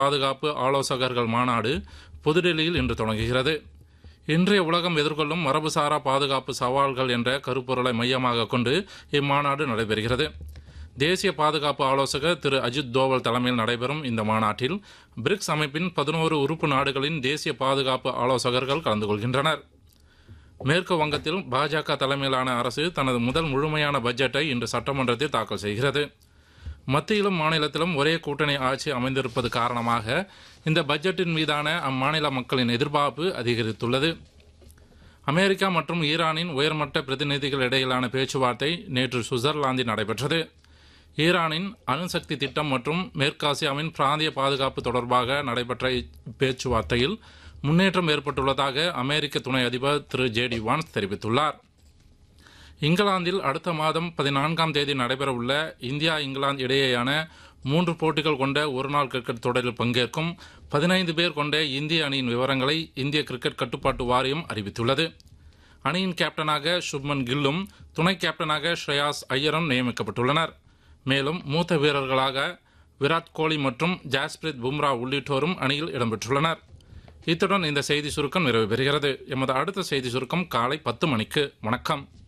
பாதுகாப்பு ஆலோசகர்கள் மாநாடு புதுடெல்லியில் இன்று தொடங்குகிறது இன்றைய உலகம் எதிர்கொள்ளும் மரபுசாரா பாதுகாப்பு சவால்கள் என்ற கருப்பொருளை மையமாக கொண்டு இம்மாநாடு நடைபெறுகிறது தேசிய பாதுகாப்பு ஆலோசகர் திரு அஜித் தோவல் தலைமையில் நடைபெறும் இந்த மாநாட்டில் பிரிக்ஸ் அமைப்பின் பதினோரு உறுப்பு நாடுகளின் தேசிய பாதுகாப்பு ஆலோசகர்கள் கலந்து கொள்கின்றனர் மேற்கு வங்கத்தில் பாஜக தலைமையிலான அரசு தனது முதல் முழுமையான பட்ஜெட்டை இன்று சட்டமன்றத்தில் தாக்கல் செய்கிறது மத்தியிலும் மாநிலத்திலும் ஒரே கூட்டணி ஆட்சி அமைந்திருப்பது காரணமாக இந்த பட்ஜெட்டின் மீதான அம்மாநில மக்களின் எதிர்பார்ப்பு அதிகரித்துள்ளது அமெரிக்கா மற்றும் ஈரானின் உயர்மட்ட பிரதிநிதிகள் இடையிலான பேச்சுவார்த்தை நேற்று சுவிட்சர்லாந்தில் நடைபெற்றது ஈரானின் அணுசக்தி திட்டம் மற்றும் மேற்காசியாவின் பிராந்திய பாதுகாப்பு தொடர்பாக நடைபெற்ற இப்பேச்சுவார்த்தையில் முன்னேற்றம் ஏற்பட்டுள்ளதாக அமெரிக்க துணை அதிபர் திரு ஜே டி வான்ஸ் தெரிவித்துள்ளார் இங்கிலாந்தில் அடுத்த மாதம் பதினான்காம் தேதி நடைபெறவுள்ள இந்தியா இங்கிலாந்து இடையேயான மூன்று போட்டிகள் கொண்ட ஒருநாள் கிரிக்கெட் தொடரில் பங்கேற்கும் பதினைந்து பேர் கொண்ட இந்திய அணியின் விவரங்களை இந்திய கிரிக்கெட் கட்டுப்பாட்டு வாரியம் அறிவித்துள்ளது அணியின் கேப்டனாக சுப்மன் கில்லும் துணை கேப்டனாக ஸ்ரேயாஸ் ஐயரும் நியமிக்கப்பட்டுள்ளனர் மேலும் மூத்த வீரர்களாக விராட் கோலி மற்றும் ஜாஸ்பிரித் பும்ரா உள்ளிட்டோரும் அணியில் இடம்பெற்றுள்ளனர் இத்துடன் இந்த செய்தி சுருக்கம் நிறைவு பெறுகிறது எமது அடுத்த செய்தி சுருக்கம் காலை பத்து மணிக்கு வணக்கம்